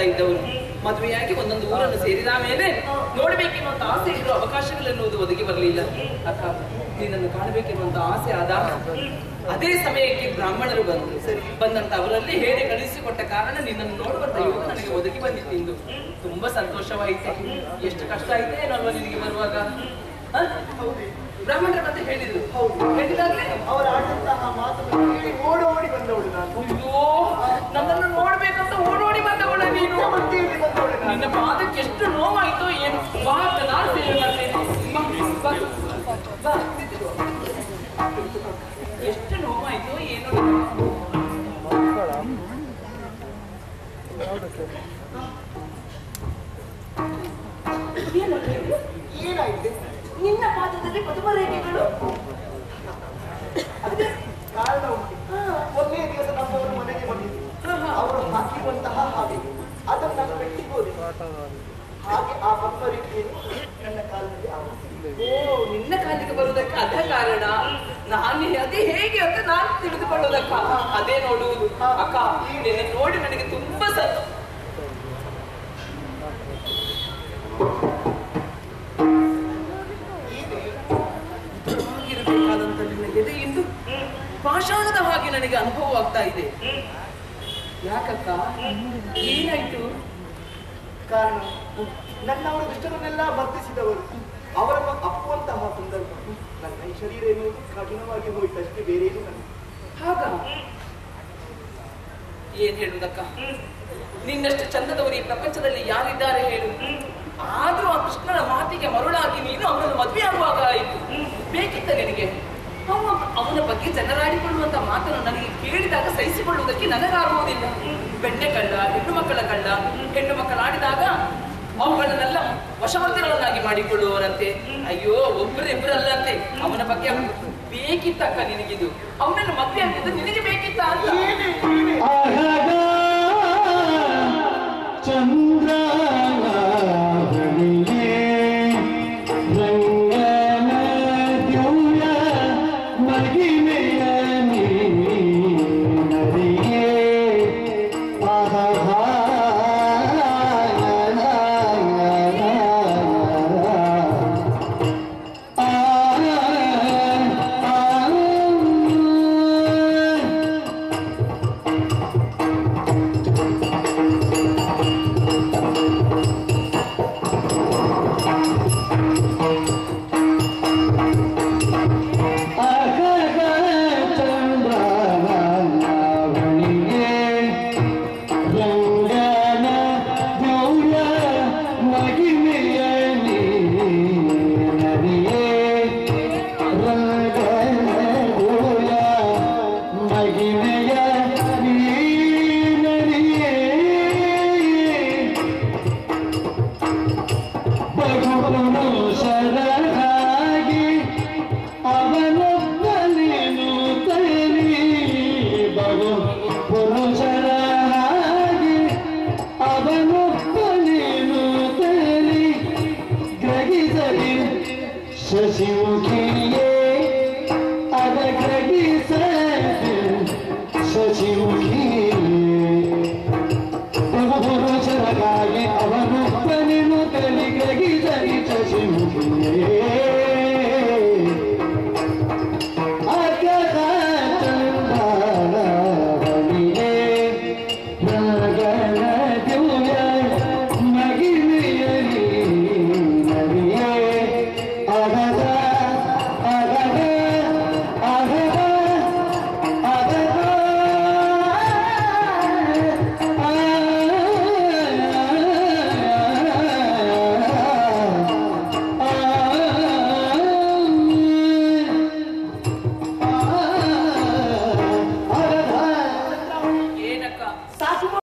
ಇದ್ದವನು ಮದುವೆಯಾಗಿ ಒಂದೊಂದು ಊರನ್ನು ಸೇರಿದ ಮೇಲೆ ನೋಡಬೇಕೆನ್ನುವಂತ ಆಸೆ ಇದ್ರು ಅವಕಾಶಗಳೆನ್ನುವುದು ಒದಗಿ ಬರಲಿಲ್ಲ ಅಕ್ಕ ನಿನ್ನನ್ನು ಕಾಣಬೇಕೆನ್ನುವಂತ ಆಸೆ ಆದಾಗ ಅದೇ ಸಮಯಕ್ಕೆ ಬ್ರಾಹ್ಮಣರು ಬಂದರು ಸರಿ ಬಂದಂತ ಅವರಲ್ಲಿ ಹೇಳಿ ಕಳಿಸಿಕೊಟ್ಟ ಕಾರಣ ನಿನ್ನನ್ನು ನೋಡುವಂತ ಯೋಗ ನನಗೆ ಒದಗಿ ಬಂದಿತ್ತು ಇಂದು ತುಂಬಾ ಸಂತೋಷವಾಯಿತು ಎಷ್ಟು ಕಷ್ಟ ಆಯ್ತು ಏನಲ್ವಾ ನಿನಗೆ ಬರುವಾಗ ಹ? ಬ್ರಾಹ್ಮಣರ ಮತ್ತೆ ಹೇಳಿದ್ರು ಹೌದು. ಹೇಳಿದಾಗ್ಲೇ ಅವರ ಆಡಿದಂತಹ ಮಾತನ್ನು ಕೇಳಿ ಓಡೋಡಿ ಬಂದವಳು ನಾನು ಅಯ್ಯೋ ನನ್ನನ್ನು ನೋಡ್ಬೇಕಂತ ಓಡೋಡಿ ಬಂದವಳ ನೀನು ಮತ್ತೆಯಲ್ಲಿ ಬಂದವಳು ನಾನು ನಿನ್ನ ಪಾದಕ್ಕೆ ಎಷ್ಟು ನೋವಾಯ್ತೋ ಏನು ಬಾ ಅಂತ ನಾನು ಸೇವೆ ಮಾಡ್ತೇನೆ ಬಾ, ಬಾ, ಬಾ. ಎಷ್ಟು ನೋವಾಯ್ತೋ ಏನೋ ಏನಾಗಿದೆ ನಿನ್ನ ಪಾದದಲ್ಲಿ ಪದುಮ ರೇಖೆಗಳು ಅದಕ್ಕೆ ಕಾರಣ ಉಂಟು ಒಂದೇ ದಿವಸ ನಮ್ಮವರು ಮನೆಗೆ ಬಂದಿದ್ರು ಅವರು ಹಾಕಿರುವಂತಹ ಹಾಗೆ ಅದನ್ನು ನಾನು ಬೆಟ್ಟಿಗೋದೆ ಹಾಗೆ ಆ ಪದ್ಮ ರೀತಿಯನ್ನು ನನ್ನ ಕಾಲಿನಲ್ಲಿ ಆವರಿಸಿದೆ ಓ ನಿನ್ನ ಕಾಲಿಗೆ ಬರುವುದಕ್ಕೆ ಅದ ಕಾರಣ ನಾನು ಅದೇ ಹೇಗೆ ಅಂತ ನಾನು ತಿಳಿದುಕೊಳ್ಳುವುದಕ್ಕ ಅದೇ ನೋಡುವುದು ಅಕ್ಕ ನಿನ್ನ ನೋಡಿ ನನಗೆ ತುಂಬಾ ಸಂತೋಷ ಆಗಿರಬೇಕಾದಂತ ನಿನ್ನ ಎದೆ ಇಂದು ಪಾಷಾಣದ ಹಾಗೆ ನನಗೆ ಅನುಭವ ಆಗ್ತಾ ಇದೆ ಯಾಕಕ್ಕ ಏನಾಯ್ತು ಕಾರಣ ನನ್ನವರ ದುಷ್ಟರನ್ನೆಲ್ಲ ವರ್ತಿಸಿದವರು ಅವರನ್ನು ಅಪ್ಪುವಂತಹ ಸಂದರ್ಭ ನನ್ನ ಈ ಶರೀರ ಎನ್ನುವುದು ಕಠಿಣವಾಗಿ ಹೋಯಿತಷ್ಟೇ ಬೇರೆ ಏನು ನನಗೆ ಹಾಗ ಏನ್ ಹೇಳುವುದಕ್ಕ ನಿನ್ನಷ್ಟು ಚಂದದವರು ಈ ಪ್ರಪಂಚದಲ್ಲಿ ಯಾರಿದ್ದಾರೆ ಹೇಳು ಆದ್ರೂ ಆ ಕೃಷ್ಣನ ಮಾತಿಗೆ ಮರುಳಾಗಿ ನೀನು ಅವನನ್ನು ಮದುವೆ ಆಗುವಾಗ ಆಯಿತು ಬೇಕಿತ್ತ ನಿನಗೆ ಅವ ಅವನ ಬಗ್ಗೆ ಜನರಾಡಿಕೊಳ್ಳುವಂತ ಮಾತನ್ನು ನನಗೆ ಕೇಳಿದಾಗ ಸಹಿಸಿಕೊಳ್ಳುವುದಕ್ಕೆ ನನಗಾಗುವುದಿಲ್ಲ ಬೆಣ್ಣೆ ಕಳ್ಳ ಹೆಣ್ಣು ಮಕ್ಕಳ ಕಳ್ಳ ಹೆಣ್ಣು ಮಕ್ಕಳಾಡಿದಾಗ ಅವುಗಳನ್ನೆಲ್ಲ ವಶವರ್ತಿಗಳನ್ನಾಗಿ ಮಾಡಿಕೊಳ್ಳುವವರಂತೆ ಅಯ್ಯೋ ಒಬ್ಬರಿಬ್ಬರಲ್ಲಂತೆ ಅವನ ಬಗ್ಗೆ ಬೇಕಿತ್ತಕ್ಕ ನಿನಗಿದು ಅವನನ್ನು ಮದುವೆ ಆಗಿದ್ದು ನಿನಗೆ ಬೇಕಿತ್ತ ಅಂತ ಅಹಗ ಚಂದ್ರನಾಗಣಿಯೇ ರಂಗನ ದಿವ್ಯ ಮಗಿಮೆಯ ನೀನರಿಯೇ ಅಹಹ ಅಹಗ ಚಂದ್ರನಾಗಣಿಯೇ ರಂಗನ ದಿವ್ಯ ಮಗಿಮೆಯ ನೀನರಿಯೇ ರಂಗನ ದಿವ್ಯ ಮಗಿಮೆಯ ನೀನರಿಯೇ ಬಹುಪುರುಷರಾಗಿ ಅವನೊಬ್ಬನೇನು ತಲಿ ಬಹು ಪುರುಷರಾಗಿ ಅವನೊಬ್ಬನೇನು ತಲಿ ಗ್ರಹಿಸಲಿ ಶಶಿಮುಖಿಯೇ ಅದ ಗ್ರಹಿಸಲಿ ಶಶಿಮುಖಿಯೇ ಪುರುಷರಗಾಗಿ ಅವನು ತನಿನು ತಲಿ ಗ್ರಹಿಸಲಿ ಶಶಿಮುಖಿಯೇ